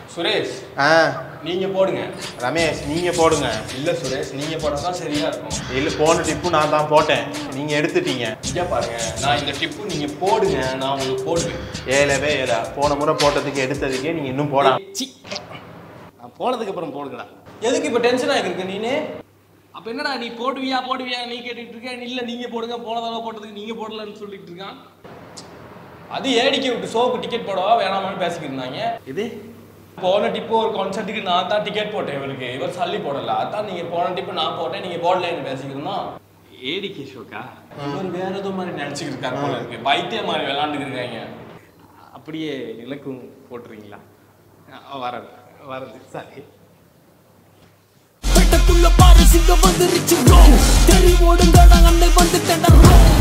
சுரேஷ் ஆ நீங்க போடுங்க ரமேஷ் நீங்க போடுங்க இல்ல சுரேஷ் நீங்க போட்டா தான் சரியா இருக்கும் இல்ல போன டிப்பு நான் தான் போட்டேன் நீங்க எடுத்துட்டீங்க இங்க பாருங்க நான் இந்த டிப்பு நீங்க போடுங்க நான் உங்களுக்கு போடுவேன் ஏழவே ஏழா போன முறை போட்டதுக்கு எடுத்ததுக்கே நீங்க இன்னும் போடாம சி நான் போனதுக்கு அப்புறம் போடுங்கடா எதுக்கு இப்ப டென்ஷன் ஆகிருக்கு நீனே அப்ப என்னடா நீ போடுவியா போடுவியா நீ கேட்டுட்டு இருக்க இல்ல நீங்க போடுங்க போன தடவை போட்டதுக்கு நீங்க போடலன்னு சொல்லிட்டு இருக்கான் அது ஏடிக்கை விட்டு ஷோக்கு டிக்கெட் போடவா வேணாமான்னு பேசிக்கிட்டு இருந்தாங்க இது போன டிப்பு ஒரு கான்சர்ட்டுக்கு நான் தான் டிக்கெட் போட்டேன் இவருக்கு இவர் சல்லி போடல அதான் நீங்க போன டிப்பு நான் போட்டேன் நீங்க போடலன்னு பேசிக்கிறோம் ஏடிகே ஷோக்கா இவர் வேற ஏதோ மாதிரி நினைச்சுக்கிட்டு இருக்காரு போல இருக்கு பைத்திய மாதிரி விளாண்டுக்கு இருக்காங்க அப்படியே எனக்கும் போட்டுறீங்களா வரது வரது சரி வெட்டக்குள்ள பாரு சிங்கம் வந்துருச்சு bro. தெறி ஓடுங்கடா அண்டை வந்துட்டேன்டா bro.